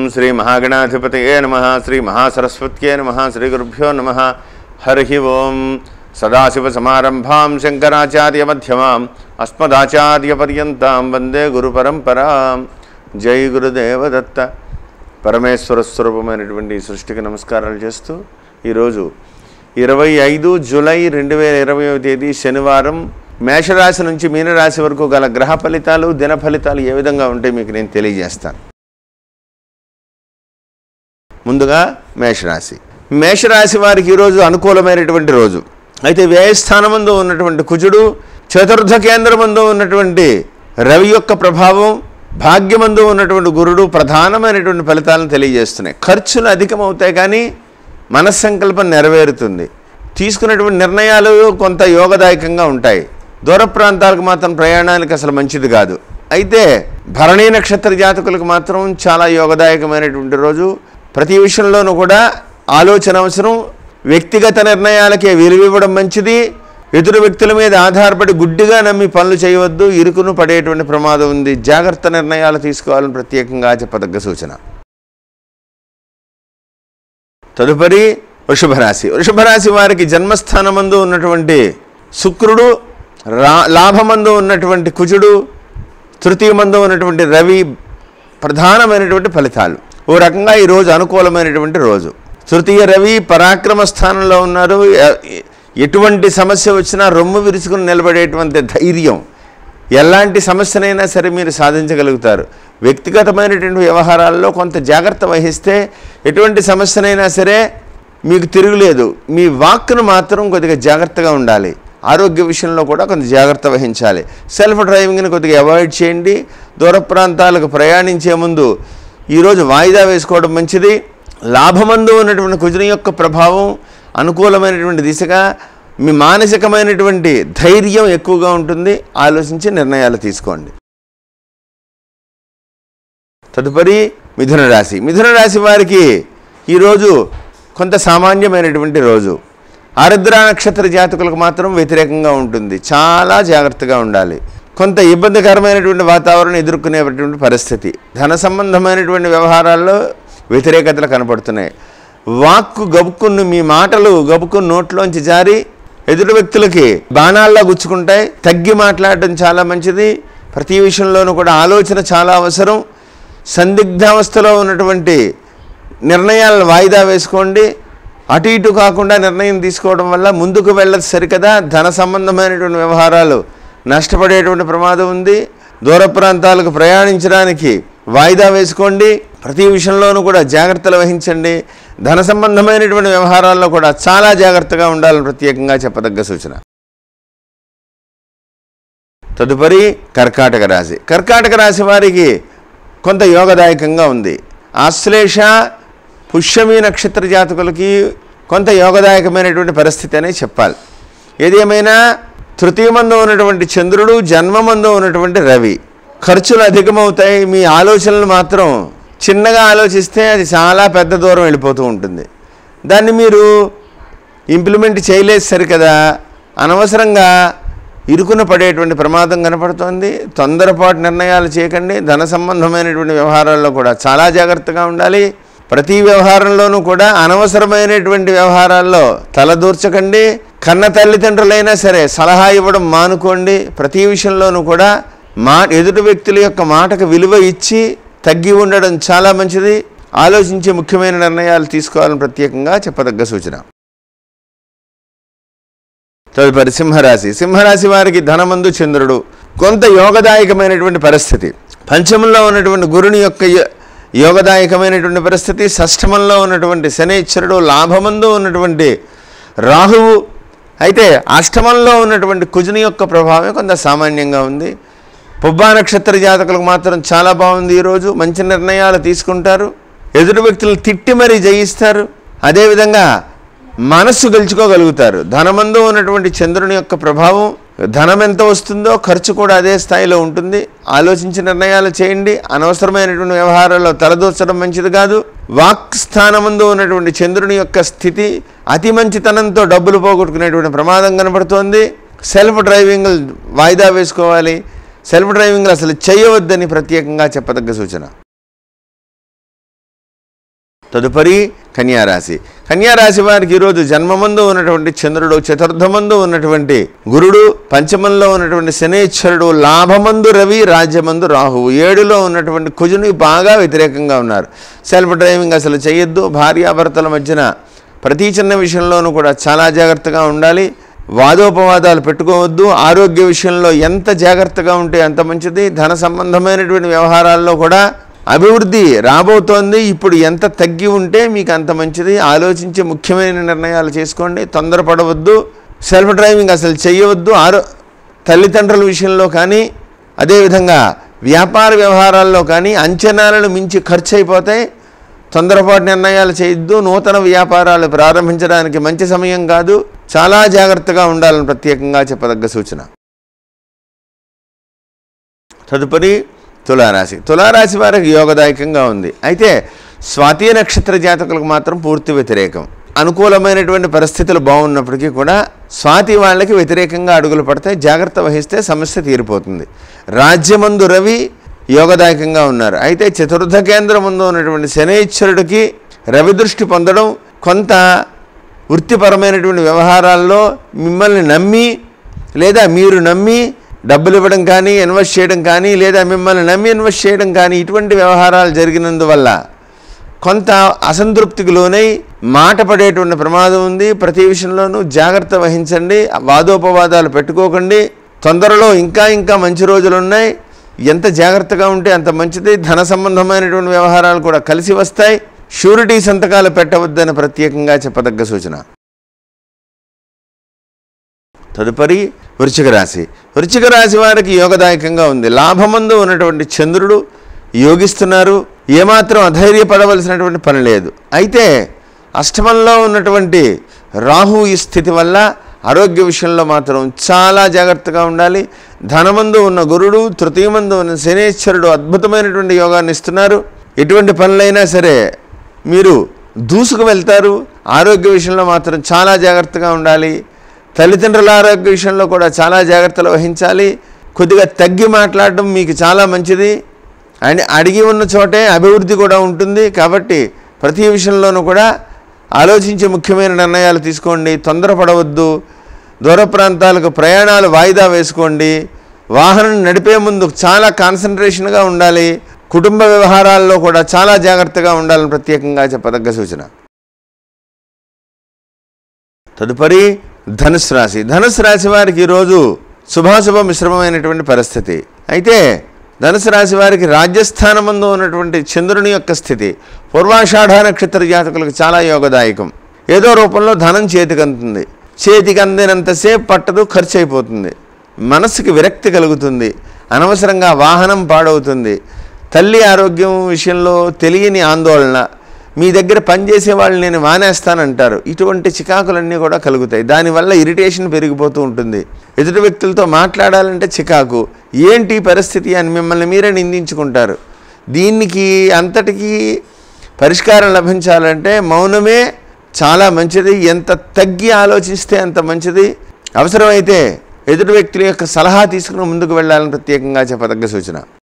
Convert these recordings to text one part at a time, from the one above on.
శ్రీ మహాగణాధిపతయే నమ శ్రీ మహాసరస్వత్యే నమ శ్రీ గురుభ్యో నమ హరి ఓం సదాశివసమారంభాం శంకరాచార్యమధ్యమాం అస్మదాచార్యపర్యంతాం వందే గురుపరంపరాం జై గురుదేవదత్త పరమేశ్వర స్వరూపమైనటువంటి ఈ సృష్టికి నమస్కారాలు చేస్తూ ఈరోజు ఇరవై ఐదు జూలై రెండు వేల ఇరవైవ తేదీ శనివారం మేషరాశి నుంచి మీనరాశి వరకు గల గ్రహ ఫలితాలు దిన ఫలితాలు ఏ విధంగా ఉంటాయి మీకు నేను తెలియజేస్తాను ముందుగా మేషరాశి మేషరాశి వారికి ఈరోజు అనుకూలమైనటువంటి రోజు అయితే వ్యయస్థానమందు ఉన్నటువంటి కుజుడు చతుర్థ కేంద్రమందు ఉన్నటువంటి రవి యొక్క ప్రభావం భాగ్యమందు ఉన్నటువంటి గురుడు ప్రధానమైనటువంటి ఫలితాలను తెలియజేస్తున్నాయి ఖర్చులు అధికమవుతాయి కానీ మనస్సంకల్పం నెరవేరుతుంది తీసుకున్నటువంటి నిర్ణయాలు కొంత యోగదాయకంగా ఉంటాయి దూర ప్రాంతాలకు మాత్రం ప్రయాణానికి అసలు మంచిది కాదు అయితే భరణీ నక్షత్ర జాతకులకు మాత్రం చాలా యోగదాయకమైనటువంటి రోజు ప్రతి విషయంలోనూ కూడా ఆలోచన అవసరం వ్యక్తిగత నిర్ణయాలకే విలువివ్వడం మంచిది ఎదురు వ్యక్తుల మీద ఆధారపడి గుడ్డిగా నమ్మి పనులు చేయవద్దు ఇరుకును పడేటువంటి ప్రమాదం ఉంది జాగ్రత్త నిర్ణయాలు తీసుకోవాలని ప్రత్యేకంగా చెప్పదగ్గ సూచన తదుపరి వృషభరాశి వృషభరాశి వారికి జన్మస్థానమందు ఉన్నటువంటి శుక్రుడు రా లాభమందు ఉన్నటువంటి కుజుడు తృతీయమందు ఉన్నటువంటి రవి ప్రధానమైనటువంటి ఫలితాలు ఓ రకంగా ఈరోజు అనుకూలమైనటువంటి రోజు తృతీయ రవి పరాక్రమ స్థానంలో ఉన్నారు ఎ- ఎటువంటి సమస్య వచ్చినా రొమ్ము విరుచుకుని నిలబడేటువంటి ధైర్యం ఎలాంటి సమస్యనైనా సరే మీరు సాధించగలుగుతారు వ్యక్తిగతమైనటువంటి వ్యవహారాల్లో కొంత జాగ్రత్త వహిస్తే ఎటువంటి సమస్యనైనా సరే మీకు తిరుగులేదు మీ వాక్ను మాత్రం కొద్దిగా జాగ్రత్తగా ఉండాలి ఆరోగ్య విషయంలో కూడా కొంత జాగ్రత్త వహించాలి సెల్ఫ్ డ్రైవింగ్ని కొద్దిగా అవాయిడ్ చేయండి దూర ప్రాంతాలకు ప్రయాణించే ముందు ఈరోజు వాయిదా వేసుకోవడం మంచిది లాభమందు ఉన్నటువంటి కుజుని యొక్క ప్రభావం అనుకూలమైనటువంటి దిశగా మీ మానసికమైనటువంటి ధైర్యం ఎక్కువగా ఉంటుంది ఆలోచించి నిర్ణయాలు తీసుకోండి తదుపరి మిథున రాశి మిథున రాశి వారికి ఈరోజు కొంత సామాన్యమైనటువంటి రోజు ఆరుద్ర నక్షత్ర జాతకులకు మాత్రం వ్యతిరేకంగా ఉంటుంది చాలా జాగ్రత్తగా ఉండాలి కొంత ఇబ్బందికరమైనటువంటి వాతావరణం ఎదుర్కొనేటువంటి పరిస్థితి ధన సంబంధమైనటువంటి వ్యవహారాల్లో వ్యతిరేకతలు కనపడుతున్నాయి వాక్కు గబుక్కును మీ మాటలు గబుక్కుని నోట్లోంచి జారి ఎదుటి వ్యక్తులకి బాణాల్లో గుచ్చుకుంటాయి తగ్గి మాట్లాడడం చాలా మంచిది ప్రతి విషయంలోనూ కూడా ఆలోచన చాలా అవసరం సందిగ్ధావస్థలో ఉన్నటువంటి నిర్ణయాలను వాయిదా వేసుకోండి అటు ఇటు కాకుండా నిర్ణయం తీసుకోవడం వల్ల ముందుకు వెళ్ళదు సరికదా ధన సంబంధమైనటువంటి వ్యవహారాలు నష్టపడేటువంటి ప్రమాదం ఉంది దూర ప్రాంతాలకు ప్రయాణించడానికి వాయిదా వేసుకోండి ప్రతి విషయంలోనూ కూడా జాగ్రత్తలు వహించండి ధన సంబంధమైనటువంటి వ్యవహారాల్లో కూడా చాలా జాగ్రత్తగా ఉండాలని ప్రత్యేకంగా చెప్పదగ్గ సూచన తదుపరి కర్కాటక రాశి కర్కాటక రాశి వారికి కొంత యోగదాయకంగా ఉంది ఆశ్లేష పుష్యమి నక్షత్ర జాతకులకి కొంత యోగదాయకమైనటువంటి పరిస్థితి అనే చెప్పాలి ఏదేమైనా తృతీయమందు ఉన్నటువంటి చంద్రుడు జన్మమందు ఉన్నటువంటి రవి ఖర్చులు అధికమవుతాయి మీ ఆలోచనలు మాత్రం చిన్నగా ఆలోచిస్తే అది చాలా పెద్ద దూరం వెళ్ళిపోతూ ఉంటుంది దాన్ని మీరు ఇంప్లిమెంట్ చేయలేదు సరికదా అనవసరంగా ఇరుకున పడేటువంటి ప్రమాదం కనపడుతోంది తొందరపాటు నిర్ణయాలు చేయకండి ధన సంబంధమైనటువంటి వ్యవహారాల్లో కూడా చాలా జాగ్రత్తగా ఉండాలి ప్రతి వ్యవహారంలోనూ కూడా అనవసరమైనటువంటి వ్యవహారాల్లో తలదూర్చకండి కన్న తల్లిదండ్రులైనా సరే సలహా ఇవ్వడం మానుకోండి ప్రతి విషయంలోనూ కూడా మా ఎదుటి వ్యక్తుల యొక్క మాటకు విలువ ఇచ్చి తగ్గి ఉండడం చాలా మంచిది ఆలోచించి ముఖ్యమైన నిర్ణయాలు తీసుకోవాలని ప్రత్యేకంగా చెప్పదగ్గ సూచన తదుపరి సింహరాశి సింహరాశి వారికి ధనమందు చంద్రుడు కొంత యోగదాయకమైనటువంటి పరిస్థితి పంచమంలో ఉన్నటువంటి గురుని యొక్క యో- యోగదాయకమైనటువంటి పరిస్థితి షష్టమంలో ఉన్నటువంటి శనేశ్వరుడు లాభమందు ఉన్నటువంటి రాహువు అయితే అష్టమంలో ఉన్నటువంటి కుజుని యొక్క ప్రభావం కొంత సామాన్యంగా ఉంది పుబ్బా నక్షత్ర జాతకులకు మాత్రం చాలా బాగుంది ఈరోజు మంచి నిర్ణయాలు తీసుకుంటారు ఎదుటి వ్యక్తులు తిట్టి మరీ జయిస్తారు అదేవిధంగా మనస్సు గెలుచుకోగలుగుతారు ధనమందు ఉన్నటువంటి చంద్రుని యొక్క ప్రభావం ధనం ఎంత వస్తుందో ఖర్చు కూడా అదే స్థాయిలో ఉంటుంది ఆలోచించి నిర్ణయాలు చేయండి అనవసరమైనటువంటి వ్యవహారాల్లో తలదూర్చడం మంచిది కాదు వాక్ స్థానమందు ఉన్నటువంటి చంద్రుని యొక్క స్థితి అతి మంచితనంతో డబ్బులు పోగొట్టుకునేటువంటి ప్రమాదం కనబడుతోంది సెల్ఫ్ డ్రైవింగ్ వాయిదా వేసుకోవాలి సెల్ఫ్ డ్రైవింగ్ అసలు చేయవద్దని ప్రత్యేకంగా చెప్పదగ్గ సూచన తదుపరి కన్యారాశి కన్యారాశి వారికి ఈరోజు జన్మమందు ఉన్నటువంటి చంద్రుడు చతుర్థమందు ఉన్నటువంటి గురుడు పంచమంలో ఉన్నటువంటి శనేశ్వరుడు లాభమందు రవి రాజ్యమందు రాహువు ఏడులో ఉన్నటువంటి కుజుని బాగా వ్యతిరేకంగా ఉన్నారు సెల్ఫ్ డ్రైవింగ్ అసలు చేయొద్దు భార్యాభర్తల మధ్యన ప్రతి చిన్న విషయంలోనూ కూడా చాలా జాగ్రత్తగా ఉండాలి వాదోపవాదాలు పెట్టుకోవద్దు ఆరోగ్య విషయంలో ఎంత జాగ్రత్తగా ఉంటే అంత మంచిది ధన సంబంధమైనటువంటి వ్యవహారాల్లో కూడా అభివృద్ధి రాబోతోంది ఇప్పుడు ఎంత తగ్గి ఉంటే మీకు అంత మంచిది ఆలోచించి ముఖ్యమైన నిర్ణయాలు చేసుకోండి తొందరపడవద్దు సెల్ఫ్ డ్రైవింగ్ అసలు చేయవద్దు ఆరో తల్లిదండ్రుల విషయంలో కానీ అదేవిధంగా వ్యాపార వ్యవహారాల్లో కానీ అంచనాలను మించి ఖర్చు అయిపోతాయి తొందరపాటు నిర్ణయాలు చేయొద్దు నూతన వ్యాపారాలు ప్రారంభించడానికి మంచి సమయం కాదు చాలా జాగ్రత్తగా ఉండాలని ప్రత్యేకంగా చెప్పదగ్గ సూచన తదుపరి తులారాశి తులారాశి వారికి యోగదాయకంగా ఉంది అయితే స్వాతి నక్షత్ర జాతకులకు మాత్రం పూర్తి వ్యతిరేకం అనుకూలమైనటువంటి పరిస్థితులు బాగున్నప్పటికీ కూడా స్వాతి వాళ్ళకి వ్యతిరేకంగా అడుగులు పడతాయి జాగ్రత్త వహిస్తే సమస్య తీరిపోతుంది రాజ్యమందు రవి యోగదాయకంగా ఉన్నారు అయితే చతుర్థ కేంద్రం ముందు ఉన్నటువంటి శనైశ్వరుడికి రవి దృష్టి పొందడం కొంత వృత్తిపరమైనటువంటి వ్యవహారాల్లో మిమ్మల్ని నమ్మి లేదా మీరు నమ్మి డబ్బులు ఇవ్వడం కానీ ఇన్వెస్ట్ చేయడం కానీ లేదా మిమ్మల్ని నమ్మి ఇన్వెస్ట్ చేయడం కానీ ఇటువంటి వ్యవహారాలు జరిగినందువల్ల కొంత అసంతృప్తికి లోనై మాట పడేటువంటి ప్రమాదం ఉంది ప్రతి విషయంలోనూ జాగ్రత్త వహించండి వాదోపవాదాలు పెట్టుకోకండి తొందరలో ఇంకా ఇంకా మంచి రోజులు ఉన్నాయి ఎంత జాగ్రత్తగా ఉంటే అంత మంచిది ధన సంబంధమైనటువంటి వ్యవహారాలు కూడా కలిసి వస్తాయి షూరిటీ సంతకాలు పెట్టవద్దని ప్రత్యేకంగా చెప్పదగ్గ సూచన తదుపరి వృశ్చిక రాశి వృశ్చిక రాశి వారికి యోగదాయకంగా ఉంది లాభమందు ఉన్నటువంటి చంద్రుడు యోగిస్తున్నారు ఏమాత్రం అధైర్యపడవలసినటువంటి పని లేదు అయితే అష్టమంలో ఉన్నటువంటి రాహు ఈ స్థితి వల్ల ఆరోగ్య విషయంలో మాత్రం చాలా జాగ్రత్తగా ఉండాలి ధనమందు ఉన్న గురుడు తృతీయమందు ఉన్న శనేశ్వరుడు అద్భుతమైనటువంటి యోగాన్ని ఇస్తున్నారు ఎటువంటి పనులైనా సరే మీరు దూసుకు వెళ్తారు ఆరోగ్య విషయంలో మాత్రం చాలా జాగ్రత్తగా ఉండాలి తల్లిదండ్రుల ఆరోగ్య విషయంలో కూడా చాలా జాగ్రత్తలు వహించాలి కొద్దిగా తగ్గి మాట్లాడడం మీకు చాలా మంచిది అండ్ అడిగి ఉన్న చోటే అభివృద్ధి కూడా ఉంటుంది కాబట్టి ప్రతి విషయంలోనూ కూడా ఆలోచించి ముఖ్యమైన నిర్ణయాలు తీసుకోండి తొందరపడవద్దు దూర ప్రాంతాలకు ప్రయాణాలు వాయిదా వేసుకోండి వాహనం నడిపే ముందు చాలా కాన్సన్ట్రేషన్గా ఉండాలి కుటుంబ వ్యవహారాల్లో కూడా చాలా జాగ్రత్తగా ఉండాలని ప్రత్యేకంగా చెప్పదగ్గ సూచన తదుపరి ధనుసు రాశి ధనుసు రాశి వారికి ఈరోజు శుభాశుభ మిశ్రమమైనటువంటి పరిస్థితి అయితే ధనుసు రాశి వారికి రాజ్యస్థానమందు ఉన్నటువంటి చంద్రుని యొక్క స్థితి పూర్వాషాఢ నక్షత్ర జాతకులకు చాలా యోగదాయకం ఏదో రూపంలో ధనం చేతికి అందుతుంది చేతికి అందినంతసేపు పట్టదు ఖర్చు అయిపోతుంది మనసుకి విరక్తి కలుగుతుంది అనవసరంగా వాహనం పాడవుతుంది తల్లి ఆరోగ్యం విషయంలో తెలియని ఆందోళన మీ దగ్గర పనిచేసే వాళ్ళు నేను మానేస్తానంటారు ఇటువంటి చికాకులన్నీ కూడా కలుగుతాయి దానివల్ల ఇరిటేషన్ పెరిగిపోతూ ఉంటుంది ఎదుటి వ్యక్తులతో మాట్లాడాలంటే చికాకు ఏంటి ఈ పరిస్థితి అని మిమ్మల్ని మీరే నిందించుకుంటారు దీనికి అంతటికీ పరిష్కారం లభించాలంటే మౌనమే చాలా మంచిది ఎంత తగ్గి ఆలోచిస్తే అంత మంచిది అవసరమైతే ఎదుటి వ్యక్తుల యొక్క సలహా తీసుకుని ముందుకు వెళ్ళాలని ప్రత్యేకంగా చెప్పదగ్గ సూచన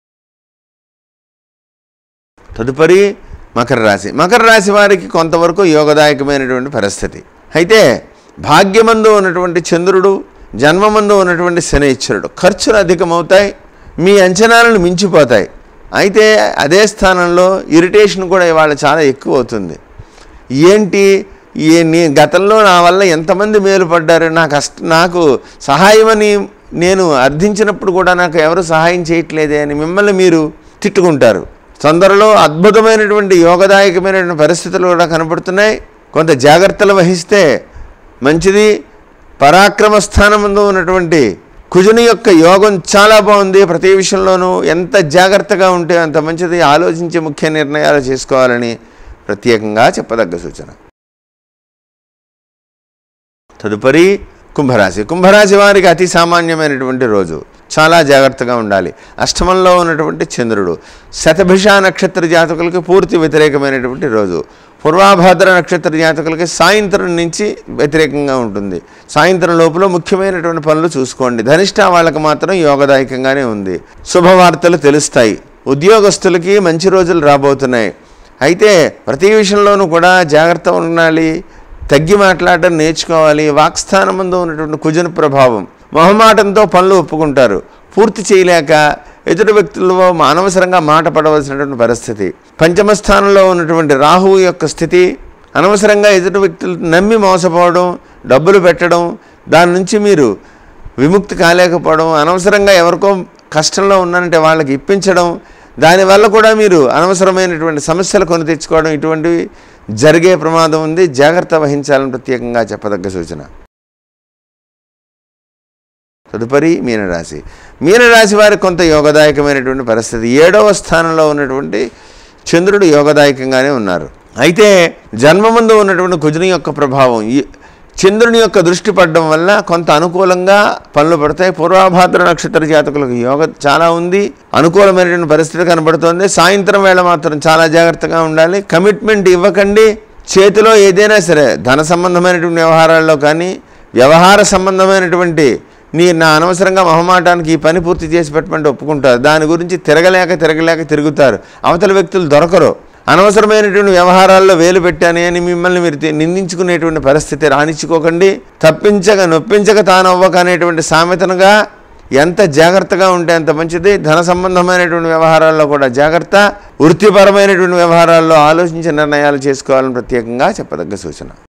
తదుపరి మకర రాశి మకర రాశి వారికి కొంతవరకు యోగదాయకమైనటువంటి పరిస్థితి అయితే భాగ్యమందు ఉన్నటువంటి చంద్రుడు జన్మమందు ఉన్నటువంటి శనైశ్వరుడు ఖర్చులు అధికమవుతాయి మీ అంచనాలను మించిపోతాయి అయితే అదే స్థానంలో ఇరిటేషన్ కూడా ఇవాళ చాలా ఎక్కువ అవుతుంది ఏంటి ఏ నీ గతంలో నా వల్ల ఎంతమంది మేలు పడ్డారు నాకు కష్ట నాకు సహాయమని నేను అర్థించినప్పుడు కూడా నాకు ఎవరు సహాయం చేయట్లేదే అని మిమ్మల్ని మీరు తిట్టుకుంటారు తొందరలో అద్భుతమైనటువంటి యోగదాయకమైనటువంటి పరిస్థితులు కూడా కనపడుతున్నాయి కొంత జాగ్రత్తలు వహిస్తే మంచిది పరాక్రమ స్థానమందు ఉన్నటువంటి కుజుని యొక్క యోగం చాలా బాగుంది ప్రతి విషయంలోనూ ఎంత జాగ్రత్తగా ఉంటే అంత మంచిది ఆలోచించి ముఖ్య నిర్ణయాలు చేసుకోవాలని ప్రత్యేకంగా చెప్పదగ్గ సూచన తదుపరి కుంభరాశి కుంభరాశి వారికి అతి సామాన్యమైనటువంటి రోజు చాలా జాగ్రత్తగా ఉండాలి అష్టమంలో ఉన్నటువంటి చంద్రుడు శతభిష నక్షత్ర జాతకులకి పూర్తి వ్యతిరేకమైనటువంటి రోజు పూర్వాభాద్ర నక్షత్ర జాతకులకి సాయంత్రం నుంచి వ్యతిరేకంగా ఉంటుంది సాయంత్రం లోపల ముఖ్యమైనటువంటి పనులు చూసుకోండి ధనిష్ట వాళ్ళకి మాత్రం యోగదాయకంగానే ఉంది శుభవార్తలు తెలుస్తాయి ఉద్యోగస్తులకి మంచి రోజులు రాబోతున్నాయి అయితే ప్రతి విషయంలోనూ కూడా జాగ్రత్త ఉండాలి తగ్గి మాట్లాడటం నేర్చుకోవాలి వాక్స్థానం ముందు ఉన్నటువంటి కుజన ప్రభావం మొహమాటంతో పనులు ఒప్పుకుంటారు పూర్తి చేయలేక ఎదుటి వ్యక్తుల్లో అనవసరంగా మాట పడవలసినటువంటి పరిస్థితి పంచమ స్థానంలో ఉన్నటువంటి రాహువు యొక్క స్థితి అనవసరంగా ఎదుటి వ్యక్తులు నమ్మి మోసపోవడం డబ్బులు పెట్టడం దాని నుంచి మీరు విముక్తి కాలేకపోవడం అనవసరంగా ఎవరికో కష్టంలో ఉన్నానంటే వాళ్ళకి ఇప్పించడం దానివల్ల కూడా మీరు అనవసరమైనటువంటి సమస్యలు కొని తెచ్చుకోవడం ఇటువంటివి జరిగే ప్రమాదం ఉంది జాగ్రత్త వహించాలని ప్రత్యేకంగా చెప్పదగ్గ సూచన తదుపరి మీనరాశి మీనరాశి వారికి కొంత యోగదాయకమైనటువంటి పరిస్థితి ఏడవ స్థానంలో ఉన్నటువంటి చంద్రుడు యోగదాయకంగానే ఉన్నారు అయితే జన్మ ముందు ఉన్నటువంటి కుజుని యొక్క ప్రభావం ఈ చంద్రుని యొక్క దృష్టి పడడం వల్ల కొంత అనుకూలంగా పనులు పడతాయి పూర్వాభాద్ర నక్షత్ర జాతకులకు యోగ చాలా ఉంది అనుకూలమైనటువంటి పరిస్థితి కనబడుతోంది సాయంత్రం వేళ మాత్రం చాలా జాగ్రత్తగా ఉండాలి కమిట్మెంట్ ఇవ్వకండి చేతిలో ఏదైనా సరే ధన సంబంధమైనటువంటి వ్యవహారాల్లో కానీ వ్యవహార సంబంధమైనటువంటి నీ నా అనవసరంగా మొహమాటానికి ఈ పని పూర్తి చేసి పెట్టమంటే ఒప్పుకుంటారు దాని గురించి తిరగలేక తిరగలేక తిరుగుతారు అవతల వ్యక్తులు దొరకరు అనవసరమైనటువంటి వ్యవహారాల్లో వేలు పెట్టానే అని మిమ్మల్ని మీరు తి- నిందించుకునేటువంటి పరిస్థితి రాణించుకోకండి తప్పించక నొప్పించక తాను అవ్వక అనేటువంటి సామెతనుగా ఎంత జాగ్రత్తగా ఉంటే అంత మంచిది ధన సంబంధమైనటువంటి వ్యవహారాల్లో కూడా జాగ్రత్త వృత్తిపరమైనటువంటి వ్యవహారాల్లో ఆలోచించి నిర్ణయాలు చేసుకోవాలని ప్రత్యేకంగా చెప్పదగ్గ సూచన